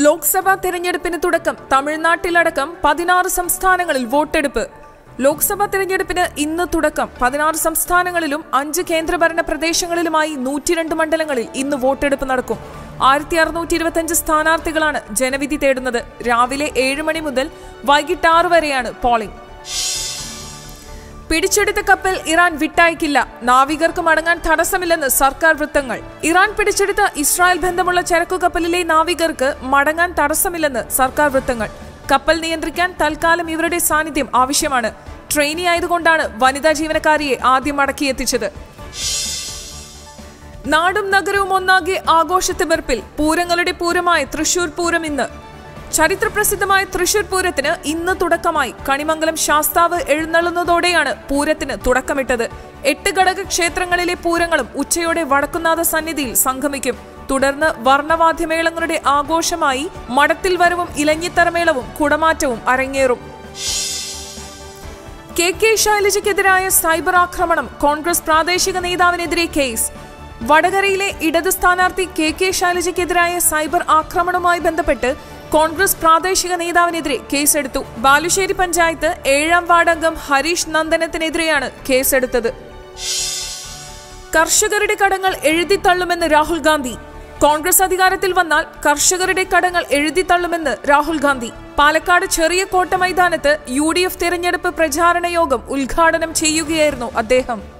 ലോക്സഭാ തെരഞ്ഞെടുപ്പിന് തുടക്കം തമിഴ്നാട്ടിലടക്കം പതിനാറ് സംസ്ഥാനങ്ങളിൽ വോട്ടെടുപ്പ് ലോക്സഭാ തെരഞ്ഞെടുപ്പിന് ഇന്ന് തുടക്കം പതിനാറ് സംസ്ഥാനങ്ങളിലും അഞ്ച് കേന്ദ്രഭരണ പ്രദേശങ്ങളിലുമായി നൂറ്റിരണ്ട് മണ്ഡലങ്ങളിൽ ഇന്ന് വോട്ടെടുപ്പ് നടക്കും ആയിരത്തി അറുന്നൂറ്റി ഇരുപത്തിയഞ്ച് സ്ഥാനാർത്ഥികളാണ് ജനവിധി തേടുന്നത് രാവിലെ ഏഴ് മണി മുതൽ വൈകിട്ട് ആറ് വരെയാണ് പോളിംഗ് പിടിച്ചെടുത്ത കപ്പൽ ഇറാൻ വിട്ടയക്കില്ല നാവികർക്ക് മടങ്ങാൻ തടസ്സമില്ലെന്ന് സർക്കാർ വൃത്തങ്ങൾ ഇറാൻ പിടിച്ചെടുത്ത ഇസ്രായേൽ ബന്ധമുള്ള ചരക്കു കപ്പലിലെ നാവികർക്ക് മടങ്ങാൻ തടസ്സമില്ലെന്ന് സർക്കാർ വൃത്തങ്ങൾ കപ്പൽ നിയന്ത്രിക്കാൻ തൽക്കാലം ഇവരുടെ സാന്നിധ്യം ആവശ്യമാണ് ട്രെയിനി ആയതുകൊണ്ടാണ് വനിതാ ജീവനക്കാരിയെ ആദ്യം മടക്കിയെത്തിച്ചത് നാടും നഗരവും ഒന്നാകെ ആഘോഷത്തിമിർപ്പിൽ പൂരങ്ങളുടെ പൂരമായ തൃശൂർ പൂരം ഇന്ന് ചരിത്രപ്രസിദ്ധമായ തൃശൂർ പൂരത്തിന് ഇന്ന് തുടക്കമായി കണിമംഗലം ശാസ്താവ് എഴുന്നള്ളുന്നതോടെയാണ് പൂരത്തിന് തുടക്കമിട്ടത് എട്ട് ഘടക ക്ഷേത്രങ്ങളിലെ പൂരങ്ങളും ഉച്ചയോടെ വടക്കുന്നാഥ സന്നിധിയിൽ സംഗമിക്കും തുടർന്ന് വർണ്ണവാദ്യമേളങ്ങളുടെ ആഘോഷമായി മടത്തിൽ വരവും ഇലഞ്ഞിത്തറമേളവും കുടമാറ്റവും അരങ്ങേറും കെ കെ ശൈലജയ്ക്കെതിരായ സൈബർ ആക്രമണം കോൺഗ്രസ് പ്രാദേശിക നേതാവിനെതിരെ കേസ് വടകരയിലെ ഇടത് സ്ഥാനാർത്ഥി കെ കെ ശൈലജയ്ക്കെതിരായ സൈബർ ആക്രമണവുമായി ബന്ധപ്പെട്ട് കോൺഗ്രസ് പ്രാദേശിക നേതാവിനെതിരെ കേസെടുത്തു ബാലുശ്ശേരി പഞ്ചായത്ത് ഏഴാം വാർഡംഗം ഹരീഷ് നന്ദനത്തിനെതിരെയാണ് കേസെടുത്തത് കർഷകരുടെ കടങ്ങൾ എഴുതിത്തള്ളുമെന്ന് രാഹുൽ ഗാന്ധി കോൺഗ്രസ് അധികാരത്തിൽ വന്നാൽ കർഷകരുടെ കടങ്ങൾ എഴുതിത്തള്ളുമെന്ന് രാഹുൽ ഗാന്ധി പാലക്കാട് ചെറിയ കോട്ട മൈതാനത്ത് യു ഡി എഫ് തെരഞ്ഞെടുപ്പ് പ്രചാരണ യോഗം ഉദ്ഘാടനം ചെയ്യുകയായിരുന്നു അദ്ദേഹം